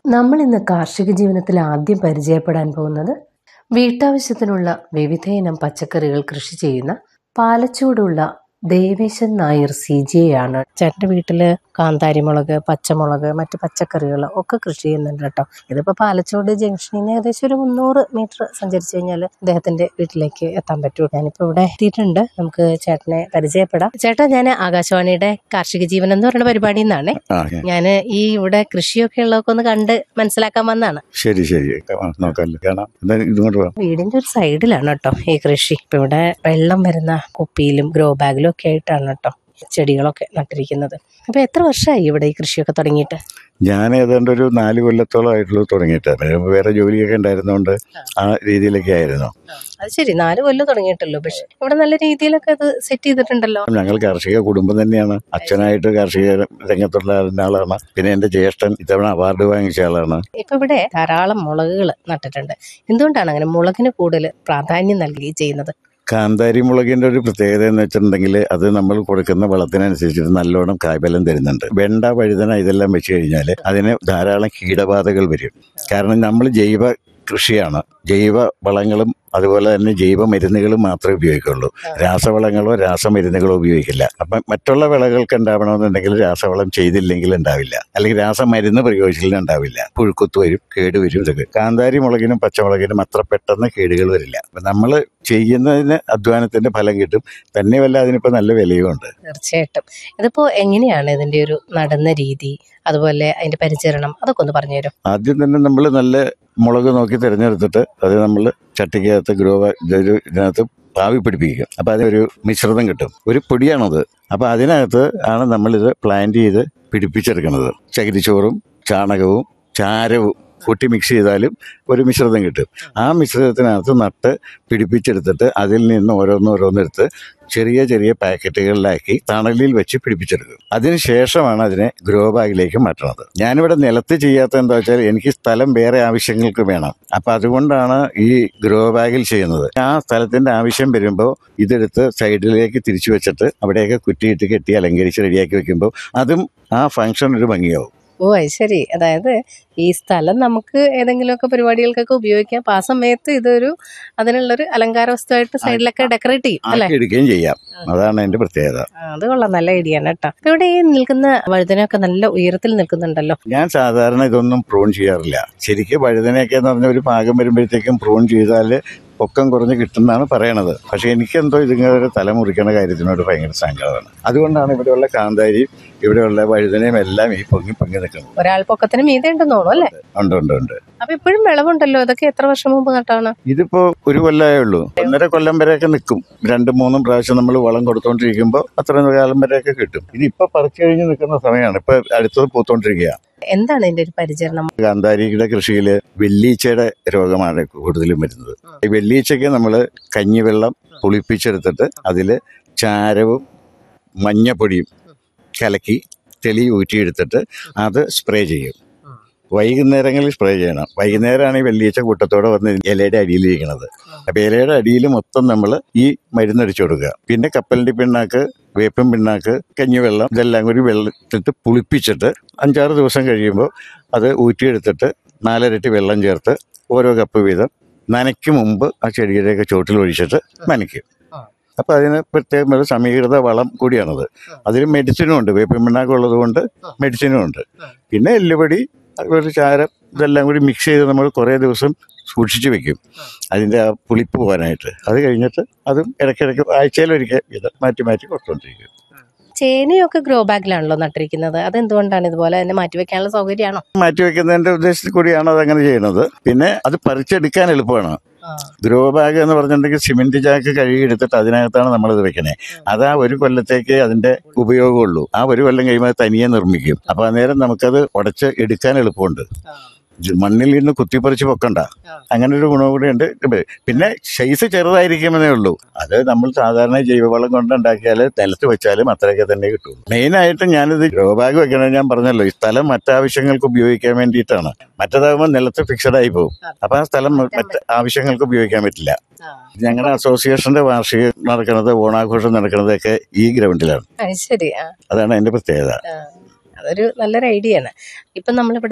നമ്മൾ ഇന്ന് കാർഷിക ജീവിതത്തിൽ ആദ്യം പരിചയപ്പെടാൻ പോകുന്നത് വീട്ടാവശ്യത്തിനുള്ള വിവിധയിനം പച്ചക്കറികൾ കൃഷി ചെയ്യുന്ന പാലച്ചൂടുള്ള ദേവേശൻ നായർ സി ജി ആണ് ചേട്ടൻ്റെ വീട്ടില് കാന്താരിമുളക് പച്ചമുളക് മറ്റ് പച്ചക്കറികൾ ഒക്കെ കൃഷി ചെയ്യുന്നുണ്ട് കേട്ടോ ഇതിപ്പോൾ പാലച്ചോട് ജംഗ്ഷനിൽ നിന്ന് ഏകദേശം ഒരു മുന്നൂറ് മീറ്റർ സഞ്ചരിച്ചു കഴിഞ്ഞാൽ അദ്ദേഹത്തിന്റെ വീട്ടിലേക്ക് എത്താൻ പറ്റും ഞാനിപ്പോൾ ഇവിടെ എത്തിയിട്ടുണ്ട് നമുക്ക് ചേട്ടനെ പരിചയപ്പെടാം ചേട്ടാ ഞാൻ ആകാശവാണിയുടെ കാർഷിക ജീവൻ എന്ന് പറയുന്ന പരിപാടിയിൽ നിന്നാണ് ആ ഞാൻ ഈ ഇവിടെ കൃഷിയൊക്കെ ഉള്ളതൊക്കെ ഒന്ന് കണ്ട് മനസ്സിലാക്കാൻ വന്നതാണ് ശരി ശരി ആ, നോക്കാമല്ലോ കാണാം എന്തായാലും ഇതുകൊണ്ട് പോവാം വീടിന്റെ ഒരു സൈഡിലാണ് കേട്ടോ ഈ കൃഷി ഇപ്പൊ ഇവിടെ വെള്ളം വരുന്ന കുപ്പിയിലും ഗ്രോ ബാഗിലും ഒക്കെ ആയിട്ടാണ് കേട്ടോ ചെടികളൊക്കെ നട്ടിരിക്കുന്നത് അപ്പൊ എത്ര വർഷമായി ഇവിടെ ഈ കൃഷിയൊക്കെ തുടങ്ങിയിട്ട് ഞാൻ ഏതാണ്ട് ഒരു നാല് കൊല്ലത്തോളം ആയിട്ടുള്ളൂ തുടങ്ങിയിട്ട് പിന്നെ വേറെ ജോലിയൊക്കെ ഉണ്ടായിരുന്നതുകൊണ്ട് ആ രീതിയിലൊക്കെ ആയിരുന്നു അത് ശരി നാല് കൊല്ലം തുടങ്ങിയിട്ടല്ലോ പക്ഷെ ഇവിടെ നല്ല രീതിയിലൊക്കെ അത് സെറ്റ് ചെയ്തിട്ടുണ്ടല്ലോ ഞങ്ങൾ കാർഷിക കുടുംബം തന്നെയാണ് അച്ഛനായിട്ട് കാർഷിക രംഗത്തുള്ള ആളാണ് പിന്നെ എൻ്റെ ജ്യേഷ്ഠൻ ഇത്തവണ അവാർഡ് വാങ്ങിച്ച ആളാണ് ഇപ്പൊ ഇവിടെ ധാരാളം മുളകുകൾ നട്ടിട്ടുണ്ട് എന്തുകൊണ്ടാണ് അങ്ങനെ മുളകിന് കൂടുതൽ പ്രാധാന്യം നൽകി ചെയ്യുന്നത് കാന്താരി മുളകിന്റെ ഒരു പ്രത്യേകത എന്ന് വെച്ചിട്ടുണ്ടെങ്കിൽ അത് നമ്മൾ കൊടുക്കുന്ന വളത്തിനനുസരിച്ചിട്ട് നല്ലോണം കായ്ഫലം തരുന്നുണ്ട് വെണ്ട വഴുതന ഇതെല്ലാം വെച്ച് കഴിഞ്ഞാൽ അതിന് ധാരാളം കീടബാധകൾ വരും കാരണം നമ്മൾ ജൈവ കൃഷിയാണ് ജൈവ വളങ്ങളും അതുപോലെ തന്നെ ജൈവ മരുന്നുകളും മാത്രമേ ഉപയോഗിക്കുള്ളൂ രാസവളങ്ങളോ രാസമരുന്നുകളോ ഉപയോഗിക്കില്ല അപ്പം മറ്റുള്ള വിളകൾക്ക് ഉണ്ടാവണമെന്നുണ്ടെങ്കിൽ രാസവളം ചെയ്തില്ലെങ്കിൽ ഉണ്ടാവില്ല അല്ലെങ്കിൽ രാസമരുന്ന് പ്രയോഗിച്ചില്ലെങ്കിൽ ഉണ്ടാവില്ല പുഴുക്കുത്ത് വരും കേട് വരും ഇതൊക്കെ കാന്താരി മുളകിനും പച്ചമുളകിനും അത്ര പെട്ടെന്ന് കേടുകൾ വരില്ല അപ്പം നമ്മൾ ചെയ്യുന്നതിന് അധ്വാനത്തിന്റെ ഫലം കിട്ടും തന്നെയല്ല അതിനിപ്പോൾ നല്ല വിലയും ഉണ്ട് തീർച്ചയായിട്ടും ഇതിപ്പോ എങ്ങനെയാണ് ഇതിന്റെ ഒരു നടുന്ന രീതി അതുപോലെ അതിന്റെ പരിചരണം അതൊക്കെ ഒന്ന് പറഞ്ഞുതരും ആദ്യം തന്നെ നമ്മൾ നല്ല മുളക് നോക്കി തിരഞ്ഞെടുത്തിട്ട് അത് നമ്മൾ ചട്ടിക്കകത്ത് ഗ്രോ ഒരു ഇതിനകത്ത് പാവി പിടിപ്പിക്കും അപ്പോൾ അതിനൊരു മിശ്രിതം കിട്ടും ഒരു പൊടിയാണത് അപ്പോൾ അതിനകത്ത് ആണ് നമ്മളിത് പ്ലാന്റ് ചെയ്ത് പിടിപ്പിച്ചെടുക്കുന്നത് ചകിരിച്ചോറും ചാണകവും ചാരവും കൂട്ടി മിക്സ് ചെയ്താലും ഒരു മിശ്രിതം കിട്ടും ആ മിശ്രിതത്തിനകത്ത് നട്ട് പിടിപ്പിച്ചെടുത്തിട്ട് അതിൽ നിന്ന് ഓരോന്നോരോന്നെടുത്ത് ചെറിയ ചെറിയ പാക്കറ്റുകളിലാക്കി തണലിൽ വെച്ച് പിടിപ്പിച്ചെടുക്കും അതിനുശേഷമാണ് അതിനെ ഗ്രോ ബാഗിലേക്ക് മാറ്റുന്നത് ഞാനിവിടെ നിലത്ത് ചെയ്യാത്ത എന്താ വെച്ചാൽ എനിക്ക് സ്ഥലം വേറെ ആവശ്യങ്ങൾക്ക് വേണം അപ്പൊ അതുകൊണ്ടാണ് ഈ ഗ്രോ ബാഗിൽ ചെയ്യുന്നത് ആ സ്ഥലത്തിന്റെ ആവശ്യം വരുമ്പോൾ ഇതെടുത്ത് സൈഡിലേക്ക് തിരിച്ചു വെച്ചിട്ട് അവിടെയൊക്കെ കുറ്റിയിട്ട് കെട്ടി അലങ്കരിച്ച് റെഡിയാക്കി വെക്കുമ്പോൾ അതും ആ ഫംഗ്ഷൻ ഒരു ഭംഗിയാവും ഓ അത് ശരി അതായത് ഈ സ്ഥലം നമുക്ക് ഏതെങ്കിലുമൊക്കെ പരിപാടികൾക്കൊക്കെ ഉപയോഗിക്കാം അപ്പൊ ആ സമയത്ത് ഇതൊരു അതിനുള്ളൊരു അലങ്കാര വസ്തുവായിട്ട് സൈഡിലൊക്കെ ഡെക്കറേറ്റ് ചെയ്യും അല്ലെ ആക്കി എടുക്കുകയും ചെയ്യാം അതാണ് അതിന്റെ പ്രത്യേകത അത് കൊള്ളാം നല്ല ഐഡിയ ആണ് കേട്ടോ ഇപ്പൊ ഇവിടെ ഈ നിൽക്കുന്ന വഴുതനൊക്കെ നല്ല ഉയരത്തിൽ നിൽക്കുന്നുണ്ടല്ലോ ഞാൻ സാധാരണ ഇതൊന്നും പ്രൂൺ ചെയ്യാറില്ല ശരിക്കും വഴുതനയൊക്കെ എന്ന് പറഞ്ഞ ഒരു പാകം വരുമ്പോഴത്തേക്കും പ്രൂൺ ചെയ്താൽ പൊക്കം കുറഞ്ഞ് കിട്ടുന്നതാണ് പറയണത് പക്ഷെ എനിക്കെന്തോ ഇതിങ്ങനെ തല മുറിക്കണ കാര്യത്തിനോട് ഭയങ്കര സങ്കടമാണ് അതുകൊണ്ടാണ് ഇവിടെയുള്ള കാന്താരിയും ഇവിടെയുള്ള വഴുതനയും എല്ലാം ഈ പൊങ്ങി പൊങ്ങി നിൽക്കുന്നത് ഒരാൾ പൊക്കത്തിന് മീതെ ഉണ്ടെന്ന് തോന്നുന്നു അല്ലേ ഉണ്ട് ഉണ്ട് ഉണ്ട് അപ്പൊ ഇപ്പോഴും വിളവുണ്ടല്ലോ ഇതൊക്കെ എത്ര വർഷം മുമ്പ് നട്ടാണ് ഇതിപ്പോ ഒരു കൊല്ലമേ ഉള്ളൂ ഒന്നര കൊല്ലം വരെയൊക്കെ നിൽക്കും രണ്ടും മൂന്നും പ്രാവശ്യം നമ്മൾ വളം കൊടുത്തോണ്ടിരിക്കുമ്പോൾ അത്ര കാലം വരെയൊക്കെ കിട്ടും ഇതിപ്പോ പറിച്ചു കഴിഞ്ഞ് നിൽക്കുന്ന സമയമാണ് ഇപ്പൊ അടുത്തത് പൂത്തോണ്ടിരിക്കുക എന്താണ് ഇതിന്റെ ഒരു പരിചരണം കാന്താരിയുടെ കൃഷിയിൽ വെള്ളീച്ചയുടെ രോഗമാണ് കൂടുതലും വരുന്നത് ഈ വെള്ളീച്ചയ്ക്ക് നമ്മൾ കഞ്ഞിവെള്ളം പുളിപ്പിച്ചെടുത്തിട്ട് അതിൽ ചാരവും മഞ്ഞപ്പൊടിയും കലക്കി തെളി ഊറ്റിയെടുത്തിട്ട് അത് സ്പ്രേ ചെയ്യും വൈകുന്നേരങ്ങളിൽ സ്പ്രേ ചെയ്യണം വൈകുന്നേരമാണ് ഈ വെള്ളിയച്ച കൂട്ടത്തോടെ വന്ന് ഇലയുടെ അടിയിലിരിക്കുന്നത് അപ്പൊ ഇലയുടെ അടിയിൽ മൊത്തം നമ്മൾ ഈ മരുന്നടിച്ചു കൊടുക്കുക പിന്നെ കപ്പലിന്റെ പിണ്ണാക്ക് വേപ്പൻ പിണ്ണാക്ക് കഞ്ഞിവെള്ളം ഇതെല്ലാം കൂടി വെള്ളത്തിട്ട് പുളിപ്പിച്ചിട്ട് അഞ്ചാറ് ദിവസം കഴിയുമ്പോൾ അത് ഊറ്റിയെടുത്തിട്ട് നാലരട്ടി വെള്ളം ചേർത്ത് ഓരോ കപ്പ് വീതം നനയ്ക്ക് മുമ്പ് ആ ചെടിയുടെയൊക്കെ ചോട്ടിൽ ഒഴിച്ചിട്ട് നനയ്ക്കും അപ്പൊ അതിന് പ്രത്യേകം ഒരു സമീകൃത വളം കൂടിയാണത് അതിൽ മെഡിസിനും ഉണ്ട് വേപ്പിൻ പിണ്ണാക്ക് ഉള്ളത് കൊണ്ട് മെഡിസിനും ഉണ്ട് പിന്നെ എല്ലുപൊടി അതുപോലെ ചാരം ഇതെല്ലാം കൂടി മിക്സ് ചെയ്ത് നമ്മൾ കുറേ ദിവസം സൂക്ഷിച്ചു വെക്കും അതിൻ്റെ ആ പുളിപ്പ് പോകാനായിട്ട് അത് കഴിഞ്ഞിട്ട് അതും ഇടയ്ക്കിടയ്ക്ക് ആഴ്ചയിലൊരിക്കൽ ഇത് മാറ്റി മാറ്റി കൊടുത്തോണ്ടിരിക്കും ചേനയൊക്കെ ഗ്രോ ബാഗിലാണല്ലോ നട്ടിരിക്കുന്നത് അതെന്തുകൊണ്ടാണ് ഇതുപോലെ തന്നെ മാറ്റി വെക്കാനുള്ള സൗകര്യമാണോ മാറ്റി വെക്കുന്നതിന്റെ ഉദ്ദേശത്തിൽ കൂടിയാണ് അത് അങ്ങനെ ചെയ്യുന്നത് പിന്നെ അത് പറിച്ചെടുക്കാൻ എളുപ്പമാണ് ഗ്രോ ബാഗ് എന്ന് പറഞ്ഞിട്ടുണ്ടെങ്കിൽ സിമെന്റ് ചാക്ക് കഴുകിയെടുത്തിട്ട് അതിനകത്താണ് നമ്മളിത് വെക്കണേ അത് ആ ഒരു കൊല്ലത്തേക്ക് അതിന്റെ ഉപയോഗമുള്ളൂ ആ ഒരു കൊല്ലം കഴിയുമ്പോൾ അത് തനിയെ നിർമ്മിക്കും അപ്പൊ അന്നേരം നമുക്കത് ഉടച്ച് എടുക്കാൻ എളുപ്പമുണ്ട് ജ- മണ്ണിൽ നിന്ന് കുത്തിപ്പറിച്ച് പൊക്കണ്ട അങ്ങനെ ഒരു ഗുണം കൂടി ഉണ്ട് പിന്നെ സൈസ് ചെറുതായിരിക്കുമെന്നേ ഉള്ളൂ അത് നമ്മൾ സാധാരണ ജൈവവളം കൊണ്ട് ഉണ്ടാക്കിയാൽ നിലത്ത് വെച്ചാലും അത്രയൊക്കെ തന്നെ കിട്ടും മെയിനായിട്ട് ഞാനിത് ഗ്രോ ബാഗ് വെക്കണത് ഞാൻ പറഞ്ഞല്ലോ ഈ സ്ഥലം മറ്റാവശ്യങ്ങൾക്ക് ഉപയോഗിക്കാൻ വേണ്ടിയിട്ടാണ് മറ്റേതാകുമ്പോൾ നിലത്ത് ഫിക്സഡ് ആയി പോകും അപ്പൊ ആ സ്ഥലം മറ്റ് ആവശ്യങ്ങൾക്ക് ഉപയോഗിക്കാൻ പറ്റില്ല ഞങ്ങളുടെ അസോസിയേഷന്റെ വാർഷികം നടക്കുന്നത് ഓണാഘോഷം നടക്കുന്നതൊക്കെ ഈ ഗ്രൗണ്ടിലാണ് അത് ശരി ആ അതാണ് അതിന്റെ പ്രത്യേകത ആ. അതൊരു നല്ലൊരു ഐഡിയ ആണ് ഇപ്പം നമ്മളിവിടെ